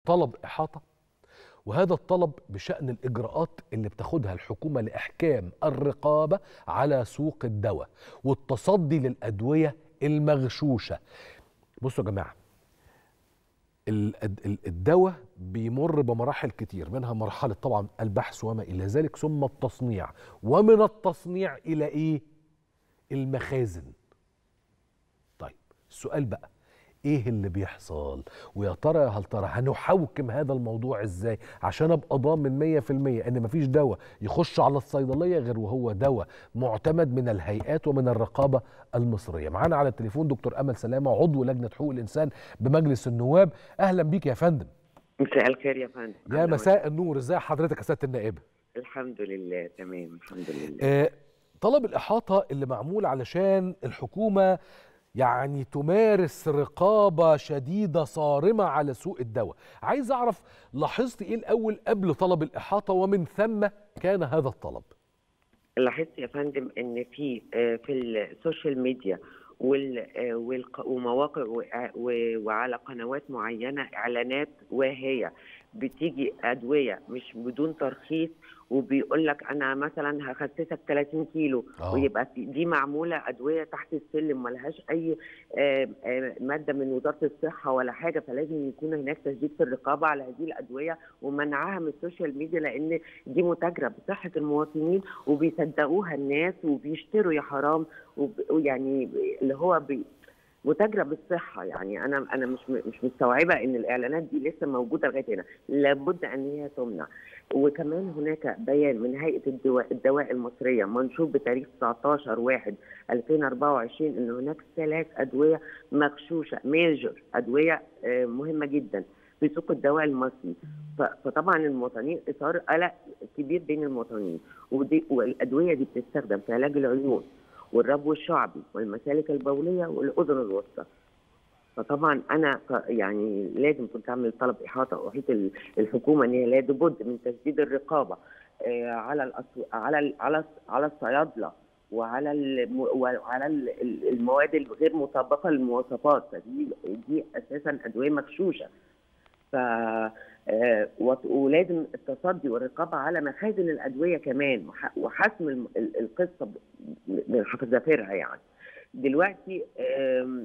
طلب احاطه وهذا الطلب بشان الاجراءات اللي بتاخدها الحكومه لاحكام الرقابه على سوق الدواء والتصدي للادويه المغشوشه بصوا يا جماعه الدواء بيمر بمراحل كتير منها مرحله طبعا البحث وما الى ذلك ثم التصنيع ومن التصنيع الى ايه المخازن طيب السؤال بقى ايه اللي بيحصل ويا ترى يا هل ترى هنحوكم هذا الموضوع ازاي عشان ابقى ضامن 100% ان مفيش دواء يخش على الصيدليه غير وهو دواء معتمد من الهيئات ومن الرقابه المصريه معانا على التليفون دكتور امل سلامه عضو لجنه حقوق الانسان بمجلس النواب اهلا بيك يا فندم مساء الخير يا فندم يا مساء النور ازاي حضرتك يا سياده النائبه الحمد لله تمام الحمد لله آه طلب الاحاطه اللي معمول علشان الحكومه يعني تمارس رقابة شديدة صارمة على سوق الدواء عايز أعرف لاحظت إيه الأول قبل طلب الإحاطة ومن ثم كان هذا الطلب لاحظت يا فندم ان في في السوشيال ميديا ومواقع وعلى قنوات معينه اعلانات واهيه بتيجي ادويه مش بدون ترخيص وبيقول لك انا مثلا هخسسك 30 كيلو آه. ويبقى دي معموله ادويه تحت السلم ملهاش اي آه، آه، ماده من وزاره الصحه ولا حاجه فلازم يكون هناك تشديد في الرقابه على هذه الادويه ومنعها من السوشيال ميديا لان دي متاجره بصحه المواطنين وبيصدقوها الناس وبيشتروا يا حرام وب- ويعني اللي هو بي متاجره بالصحه يعني انا انا مش مش مستوعبه ان الاعلانات دي لسه موجوده لغايه هنا لابد ان هي تمنع وكمان هناك بيان من هيئه الدواء, الدواء المصريه منشور بتاريخ 19 1 2024 ان هناك ثلاث ادويه مغشوشه ميجر ادويه آه، مهمه جدا في سوق الدواء المصري ف- فطبعا المواطنين اثار قلق كبير بين المواطنين ودي والادويه دي بتستخدم في علاج العيون والربو الشعبي والمسالك البوليه والاذن الوسطى فطبعا انا ك- يعني لازم كنت اعمل طلب احاطه واحيط ال- الحكومه ان هي لابد من تشديد الرقابه آه، على الأسو... على ال... على على الصيادله وعلى الم... وعلى ال- ال- المواد الغير مطابقه للمواصفات فدي دي اساسا ادويه مغشوشه ف آه، وت- ولازم التصدي والرقابه على مخازن الادويه كمان وح- وحسم الم- ال- القصه ب- من حذافيرها يعني دلوقتي آم،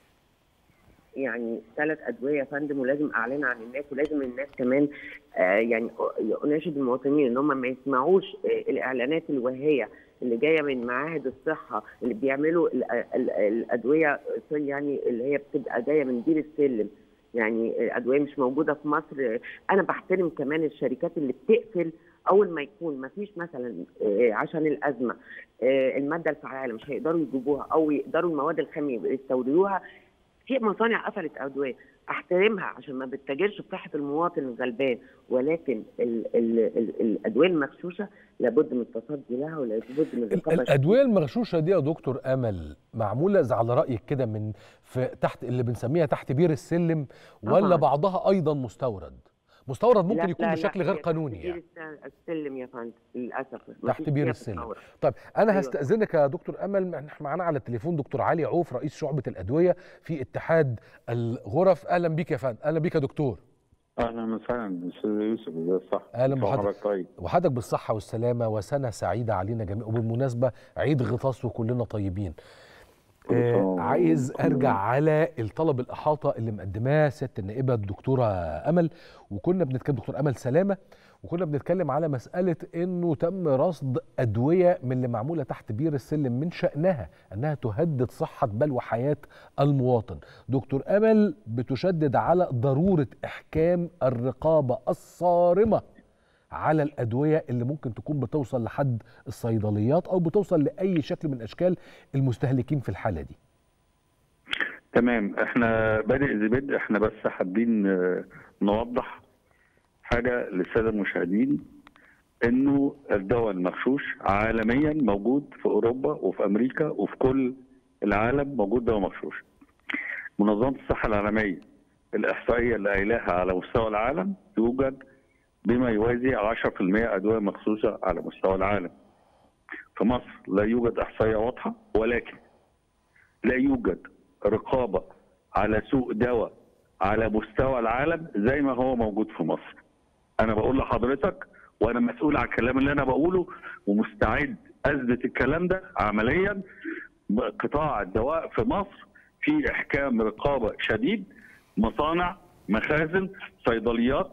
يعني ثلاث ادويه يا فندم ولازم اعلن عن الناس ولازم الناس كمان آه، يعني اناشد المواطنين ان هم ما يسمعوش آه، الاعلانات الواهيه اللي جايه من معاهد الصحه اللي بيعملوا ال- ال- الادويه سوري يعني اللي هي بتبقى جايه من دير السلم يعني ادويه مش موجوده في مصر انا بحترم كمان الشركات اللي بتقفل اول ما يكون ما فيش مثلا آه، عشان الازمه آه، الماده الفعاله مش هيقدروا يجيبوها او يقدروا المواد الخام يستوردوها في مصانع قفلت ادويه احترمها عشان ما بتتاجرش بصحه المواطن الغلبان ولكن ال ال ال الادويه المغشوشه لابد من التصدي لها ولابد من ال- الرقابه الادويه المغشوشه دي يا دكتور امل معموله زي على رايك كده من في تحت اللي بنسميها تحت بير السلم ولا طبعاً. بعضها ايضا مستورد مستورد ممكن لا- يكون لا- بشكل لا، غير هي قانوني تحت يعني بير الس- السلم يا فندم للاسف تحت مفيش بير فيها السلم تطور. طيب انا أيوة. هستاذنك يا دكتور امل احنا معانا على التليفون دكتور علي عوف رئيس شعبه الادويه في اتحاد الغرف اهلا بيك يا فندم اهلا بيك يا دكتور اهلا وسهلا استاذ يوسف ازي الصح أهلاً بحضرتك. حضرتك طيب وحضرتك بالصحه والسلامه وسنه سعيده علينا جميعا وبالمناسبه عيد غطاس وكلنا طيبين كل سنة آه وأنتم عايز بخير. ارجع على الطلب الاحاطه اللي مقدماه سياده النائبه الدكتوره امل وكنا بنتكلم دكتور امل سلامه وكنا بنتكلم على مساله انه تم رصد ادويه من اللي معموله تحت بير السلم من شانها انها تهدد صحه بل وحياه المواطن دكتور امل بتشدد على ضروره احكام الرقابه الصارمه على الادويه اللي ممكن تكون بتوصل لحد الصيدليات او بتوصل لاي شكل من اشكال المستهلكين في الحاله دي تمام احنا بادئ ذي بدء احنا بس حابين آه، نوضح حاجه للساده المشاهدين انه الدواء المغشوش عالميا موجود في اوروبا وفي امريكا وفي كل العالم موجود دواء مغشوش منظمه الصحه العالميه الاحصائيه اللي قايلاها على مستوى العالم يوجد بما يوازي 10% ادويه مغشوشه على مستوى العالم في مصر لا يوجد احصائيه واضحه ولكن لا يوجد رقابه على سوق دواء على مستوى العالم زي ما هو موجود في مصر انا بقول لحضرتك وانا مسؤول عن الكلام اللي انا بقوله ومستعد اثبت الكلام ده عمليا قطاع الدواء في مصر في احكام رقابه شديد مصانع مخازن صيدليات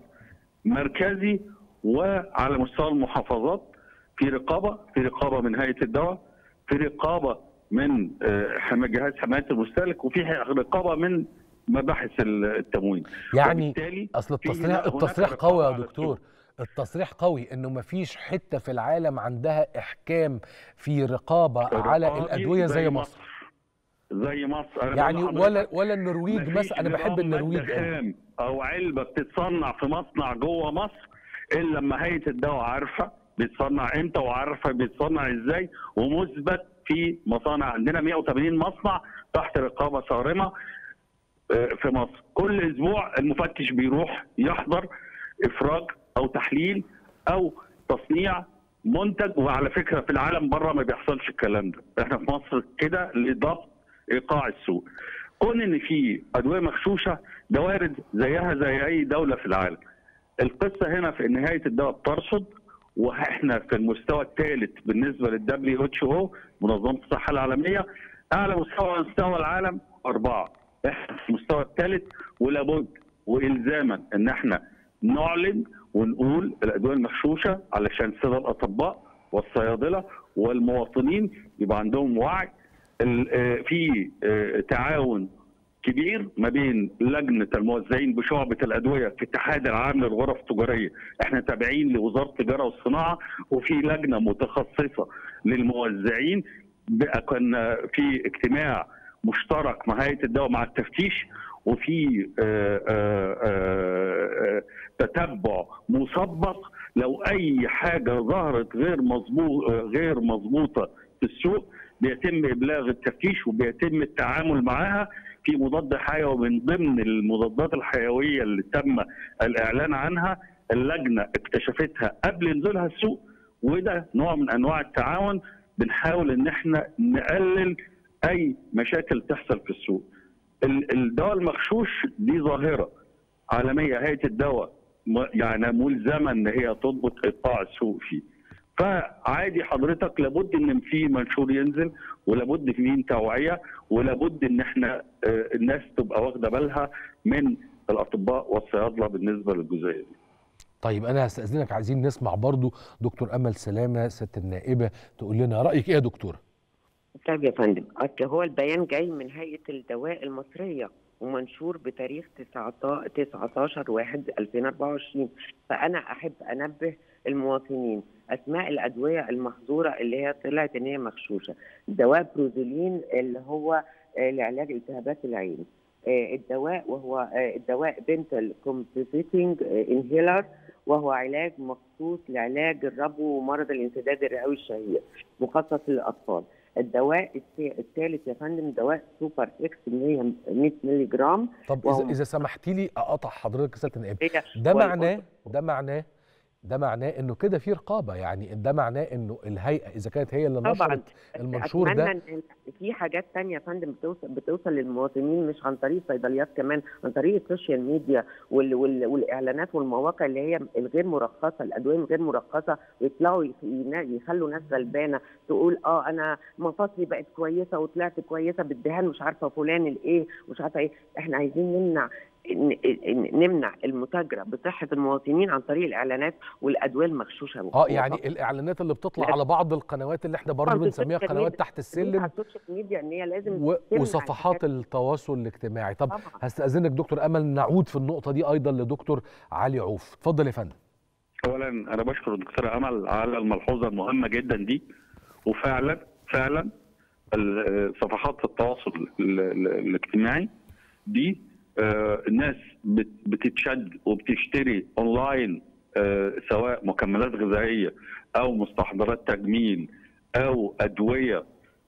مركزي وعلى مستوى المحافظات في رقابه في رقابه من هيئه الدواء في رقابه من آه، حما- جهاز حمايه المستهلك وفي رقابه من مباحث التموين يعني وبالتالي اصل في التصريح هنا- هناك التصريح رقابة قوي يا على دكتور السوق. التصريح قوي انه مفيش حته في العالم عندها احكام في رقابه على رقابي الادويه زي مصر زي مصر أنا يعني بقول ولا لحضرتك ولا النرويج مفيش مثلا انا بحب جرام النرويج مادة قوي خام او علبه بتتصنع في مصنع جوه مصر الا لما هيئه الدواء عارفه بيتصنع امتى وعارفه بيتصنع ازاي ومثبت في مصانع عندنا 180 مصنع تحت رقابه صارمه آه، في مصر كل اسبوع المفتش بيروح يحضر افراج او تحليل او تصنيع منتج وعلى فكره في العالم بره ما بيحصلش الكلام ده احنا في مصر كده لضبط ايقاع السوق كون ان في ادويه مغشوشه ده وارد زيها زي اي دوله في العالم القصه هنا في ان هيئه الدواء بترصد واحنا في المستوى الثالث بالنسبه للدبليو اتش او منظمه الصحه العالميه اعلى مستوى على مستوى العالم اربعه احنا في المستوى الثالث ولابد والزاما ان احنا نعلن ونقول الادويه المغشوشه علشان ساده الاطباء والصيادله والمواطنين يبقى عندهم وعي ال- آه، في آه، تعاون كبير ما بين لجنه الموزعين بشعبه الادويه في الاتحاد العام للغرف التجاريه، احنا تابعين لوزاره التجاره والصناعه وفي لجنه متخصصه للموزعين بقى كنا في اجتماع مشترك مع هيئه الدواء مع التفتيش وفي آه، آه، آه، آه، تتبع مسبق لو اي حاجه ظهرت غير مظبوط غير مظبوطه في السوق بيتم ابلاغ التفتيش وبيتم التعامل معاها في مضاد حيوي من ضمن المضادات الحيويه اللي تم الاعلان عنها اللجنه اكتشفتها قبل نزولها السوق وده نوع من انواع التعاون بنحاول ان احنا نقلل اي مشاكل تحصل في السوق. ال- الدواء المغشوش دي ظاهره عالميه هيئه الدواء م- يعني ملزمه ان هي تضبط ايقاع السوق فيه. فعادي حضرتك لابد ان في منشور ينزل ولابد في توعيه ولابد ان احنا آه، الناس تبقى واخده بالها من الاطباء والصيادله بالنسبه للجزئيه دي. طيب انا هستاذنك عايزين نسمع برضو دكتور امل سلامه ست النائبه تقول لنا رايك ايه يا دكتوره طيب يا فندم أصل هو البيان جاي من هيئة الدواء المصرية ومنشور بتاريخ 19 19 1 2024 فأنا أحب أنبه المواطنين أسماء الأدوية المحظورة اللي هي طلعت إن هي مغشوشة دواء بروزولين اللي هو آه، لعلاج التهابات العين آه، الدواء وهو آه، الدواء بنتل كومبوزيتنج انهيلر وهو علاج مخصوص لعلاج الربو ومرض الانسداد الرئوي الشهير مخصص للأطفال الدواء الت- الثالث يا فندم دواء سوبر اكس 100 100 مللي جرام طب وهو- اذا اذا سمحتي لي اقطع حضرتك ست النائبه هي ده هو معناه الأوتو- ده معناه ده معناه انه كده في رقابه يعني ده معناه انه الهيئه اذا كانت هي اللي طبعا نشرت المنشور اتمنى ده ان في حاجات تانية يا فندم بتوصل بتوصل للمواطنين مش عن طريق صيدليات كمان عن طريق السوشيال ميديا وال وال والاعلانات والمواقع اللي هي الغير مرخصه الادويه الغير مرخصه ويطلعوا يخ- ينا- يخلوا ناس غلبانه تقول اه انا مفاصلي بقت كويسه وطلعت كويسه بالدهان مش عارفه فلان الايه مش عارفه ايه احنا عايزين نمنع ن- ن- نمنع المتاجره بصحه المواطنين عن طريق الاعلانات والادويه المغشوشه اه يعني الاعلانات اللي بتطلع لا. على بعض القنوات اللي احنا برضه طبعاً بنسميها السوشيال قنوات ميديا. تحت السلم على السوشيال ميديا ان هي لازم و- تمنع وصفحات الحاجات التواصل الاجتماعي طب طبعا هستأذنك دكتور امل نعود في النقطه دي ايضا لدكتور علي عوف اتفضل يا فندم اولا انا بشكر الدكتوره امل على الملحوظه المهمه جدا دي وفعلا فعلا ال- صفحات التواصل ال- ال- الاجتماعي دي آه، الناس بت- بتتشد وبتشتري اونلاين آه، سواء مكملات غذائيه او مستحضرات تجميل او ادويه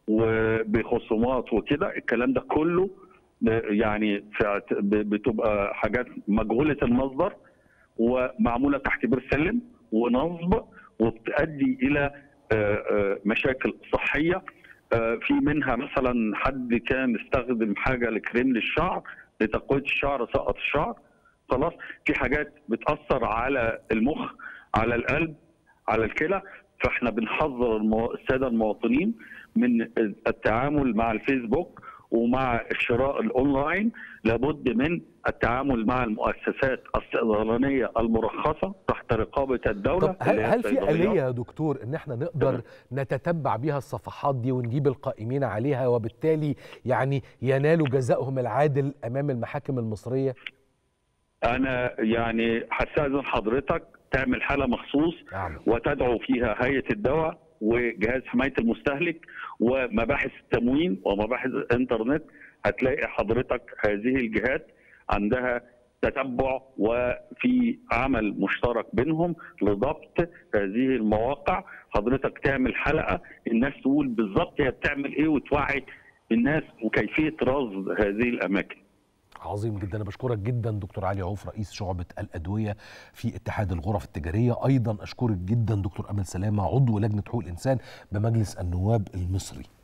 وبخصومات وكده الكلام ده كله آه، يعني في اعت- ب- بتبقى حاجات مجهوله المصدر ومعموله تحت بير سلم ونصب وبتؤدي الى آه، آه، مشاكل صحيه آه، في منها مثلا حد كان استخدم حاجه لكريم للشعر لتقويه الشعر سقط الشعر خلاص في حاجات بتاثر على المخ على القلب على الكلى فاحنا بنحذر المو... الساده المواطنين من التعامل مع الفيسبوك ومع الشراء الاونلاين لابد من التعامل مع المؤسسات الصيدلانيه المرخصه تحت رقابه الدوله طب هل اللي هي هل في الصيدليات. آلية يا دكتور ان احنا نقدر نتتبع بيها الصفحات دي ونجيب القائمين عليها وبالتالي يعني ينالوا جزائهم العادل امام المحاكم المصرية؟ انا يعني هستاذن حضرتك تعمل حاله مخصوص نعم وتدعو فيها هيئه الدواء وجهاز حمايه المستهلك ومباحث التموين ومباحث الانترنت هتلاقي حضرتك هذه الجهات عندها تتبع وفي عمل مشترك بينهم لضبط هذه المواقع حضرتك تعمل حلقه الناس تقول بالظبط هي بتعمل ايه وتوعي الناس وكيفيه رصد هذه الاماكن عظيم جدا انا بشكرك جدا دكتور علي عوف رئيس شعبة الأدوية في اتحاد الغرف التجارية أيضا أشكرك جدا دكتور أمل سلامة عضو لجنة حقوق الإنسان بمجلس النواب المصري